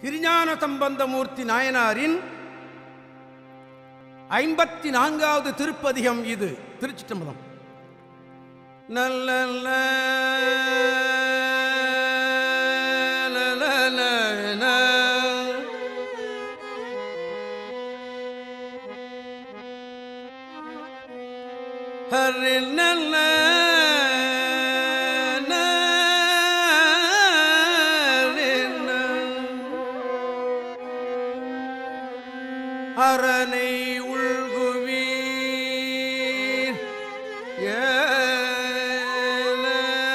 திருஞான சம்பந்தமூர்த்தி நாயனாரின் ஐம்பத்தி நான்காவது திருப்பதிகம் இது திருச்சிட்டம்பலம் நல்ல ஹரி நல்ல அரணை உள்குவீர் ஏல,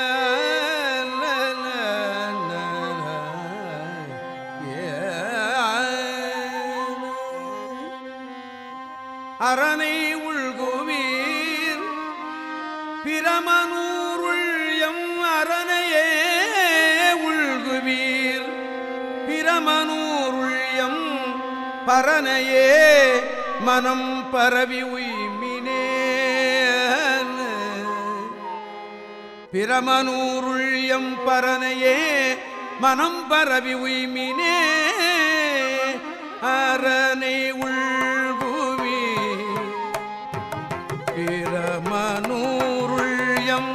லல, லல, ஏல. அரணை உள்குவீர் பிரமனூருள் எம் அரணையே உள்குவீர் பிரமனூருள் எம் பரனையே மனம் பரவி உய்மினே பிரமனூருள் எம் பரனையே மனம் பரவி உய்மினே அரணை உள்குவி பிரமனூருள்யம்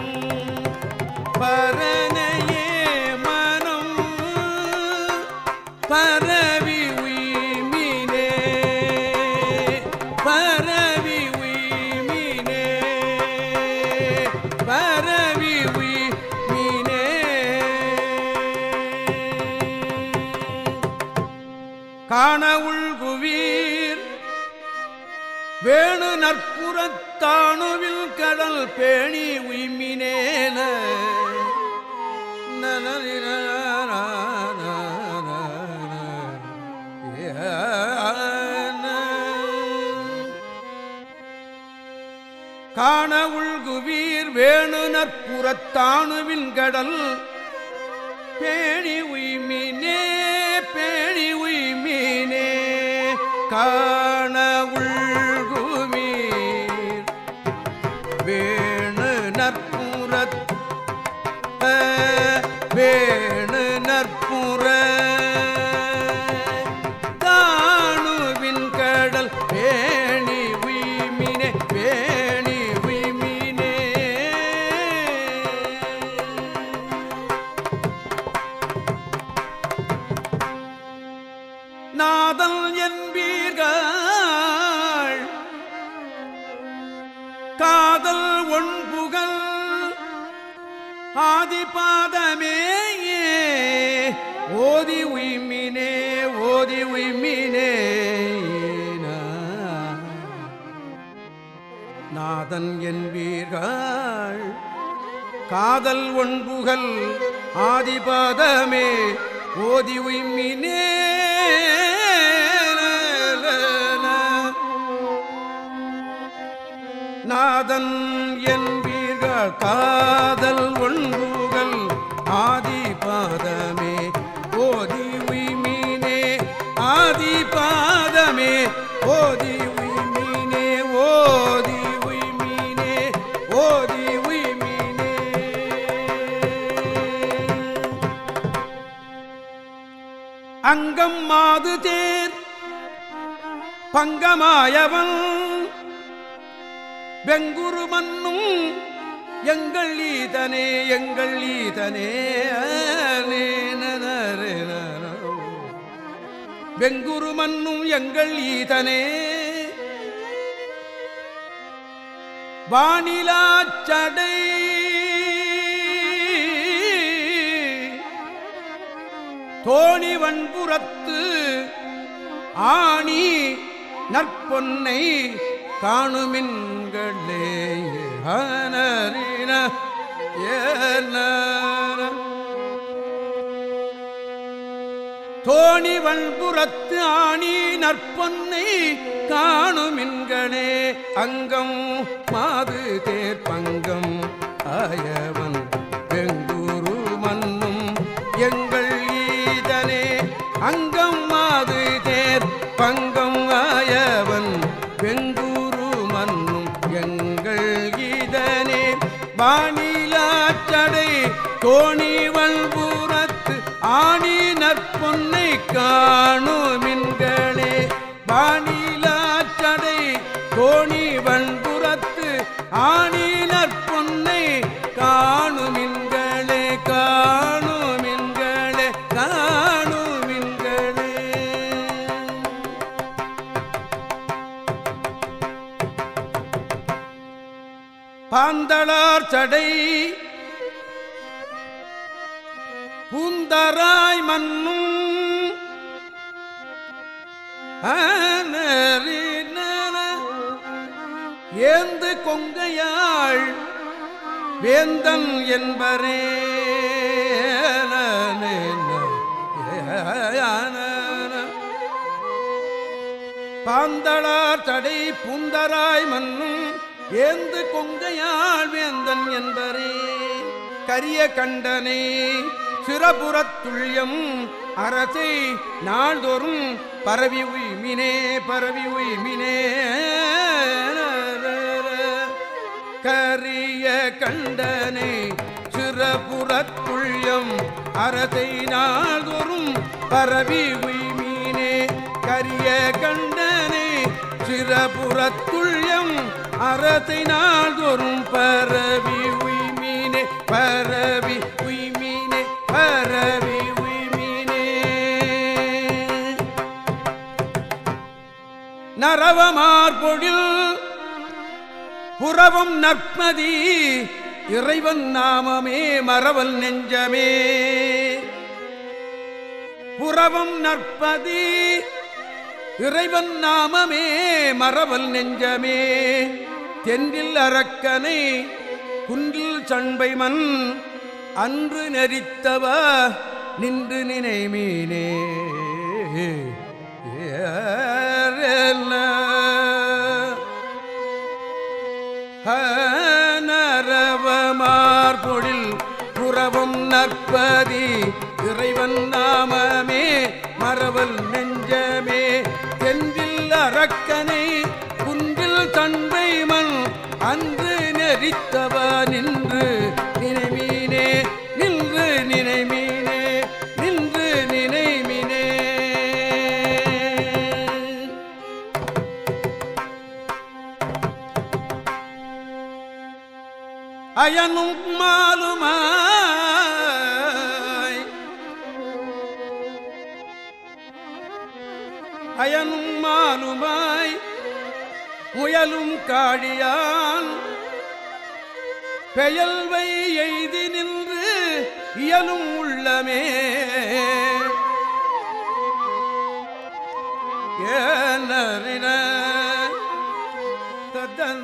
பரனையே மனம் பரவி உய்மினே பரவி உய்மினே பரவி உய்மினே காண உள்குவீர் வேணு நற்புறத்தாணுவில் கடல் பேணி உய்மினேன காண உள்குவீர் வேணு நற்புறத்தாணுவின் கடல் பேணி உய்மினே பேணி உய்மினே காண உள்குவீர் வேணு நற்புறத் வேணு நற்புற தாணுவின் கடல் பேணி உய்மினே பேணி உய்மினே நாதல் என்பீர்கள் காதல் ஒன்புகள் ஆதிபாதமே ஓதி உய்மினே ஓதி உய்மினே நாதன் என்பீர்கள் காதல் ஒன்புகள் ஆதிபாதமே ஓதி உய்மினே நாதன் என்பீர்கள் காதல் ஒன்புகள் ஆதிபாதமே ஓதி உய்மினே ஆதிபாதமே ஓதி உய்மினே ஓதி உய்மினே ஓதி உய்மினே அங்கம் மாது தேர் பங்கமாயவன் வெங்குரு மன்னும் எங்கள் ஈதனே எங்கள் ஈதனே வெங்குரு மன்னும் எங்கள் ஈதனே வானிலாச்சடை தோணி வன்புறத்து ஆணி நற்பொன்னை காணுமின்களே ஹனரின ஏன தோணி வன்புறத்து ஆணி நற்பொன்னை காணுமின்களே அங்கம் மாது தேர் பங்கம் ஆயவன் வெங்குரு மன்னும் எங்கள் ஈதனே அங்கம் மாது தேர் பங்கம் ஆயவன் வெங்குரு மன்னும் எங்கள் ஈதனே வானிலாச்சடை தோணி வன்புறத்து ஆணி நற்பொன்னை காணுமின்களே வானிலாச்சடை கோணி வன்புறத்து ஆணி நற்பொன்னை காணுமின்களே காணுமின்களே காணுமின்களே பாந்தளார் சடை பூந்தராய் மண்ணும் ஏந்து கொங்கையாள் வேந்தன் என்பரே பாந்தளார் தடை பூந்தராய் மண்ணும் ஏந்து கொங்கையாள் வேந்தன் என்பரே கரிய கண்டனை சிறபுறத்துள்யம் அரசை நாள்தோறும் பரவி உய்மினே பரவி உய்மினே கரிய கண்டனை சிறபுறத்துள்யம் அரசை நாள்தோறும் பரவி உய்மீனே கரிய கண்டனை சிறபுறத்துள்யம் அரசை நாள்தோறும் பரவி உய்மீனே பரவி உய்மீனே பரவி உய்மீனே நரவமார்பொழில் புறவம் நற்பதி இறைவன் நாமமே மறவல் நெஞ்சமே புறவம் நற்பதி இறைவன் நாமமே மறவல் நெஞ்சமே தென்றில் அரக்கனை குன்றில் சண்பை மண் அன்று நெறித்தவ நின்று நினைமீனே நரவமார் பொழில் புறவும் நற்பதி இறைவன் நாமமே மறவல் நெஞ்சமே தென்றில் அரக்கனை குன்றில் தன்மை மண் அன்று நெறித்தவ நின்று நினைமீனே நின்று நினைமீனே நின்று நினைமினே அயனும் மாலுமாய் அயனும் மாலுமாய் முயலும் காழியான் பெயல்வை எய்தி நின்று இயலும் உள்ளமே ஏனறின தத்தன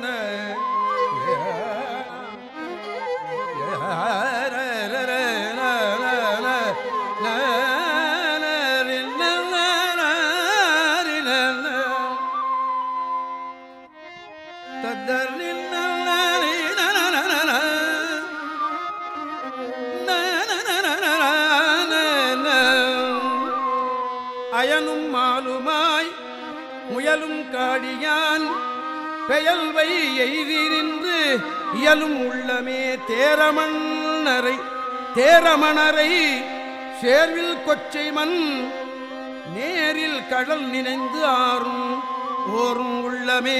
அயனும் மாலுமாய் முயலும் காடியான் பெயல்வை எய்தி நின்று இயலும் உள்ளமே தேரமணரை தேரமணரை சேர்வில் கொச்சை மண் நேரில் கடல் நினைந்து ஆறும் ஓரும் உள்ளமே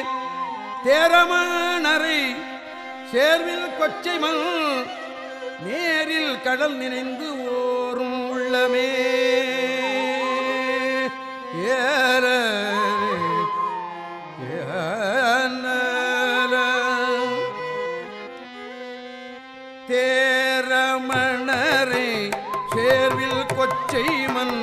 தேரமணரை சேர்வில் கொச்சை மண் நேரில் கடல் நினைந்து ஓரும் உள்ளமே ஏற தேரமணரை சேர்வில் கொச்சை மண்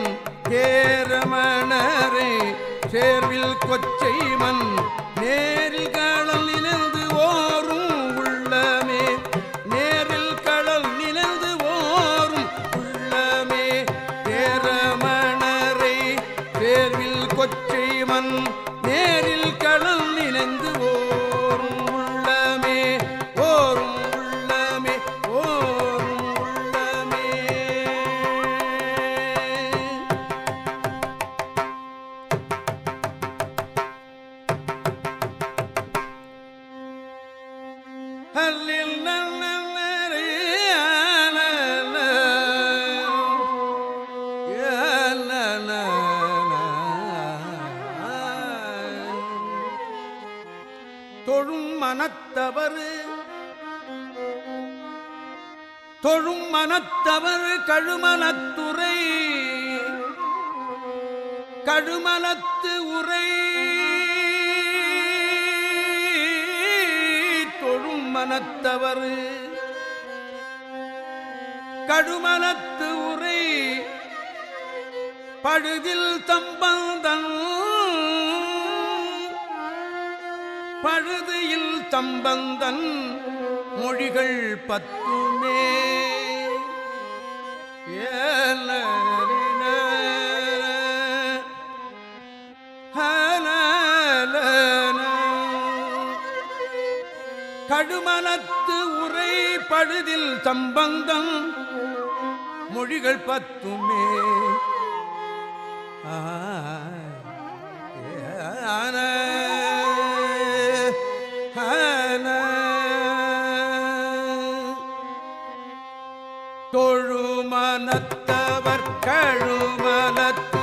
தேரமணரை சேர்வில் கொச்சை மண் நேரில் கடல் நினைந்து ஓரும் உள்ளமே நேரில் கடல் நினைந்து ஓரும் உள்ளமே தேரமணரை சேர்வில் கொச்சை மண் நேரில் கடல் நினைந்து ஓரும் உள்ளமே ஓரும் உள்ளமே ஓரும் உள்ளமே தொழும் மனத்தவர் தொழும் மனத்தவர் கழுமலத்துறை கழுமலத்து உரை தொழும் மனத்தவர் கடுமலத்து உரை பழுதில் தம்பந்தன் பழுதியில் தம்பந்தன் மொழிகள் பத்துமே ஏலரின, ஹலலன. கடுமலத்து உரை பழுதில் தம்பந்தன் மொழிகள் பத்துமே ஆ, ஆன, ஆன. தொழுமனத்தவர் கழுமலத்து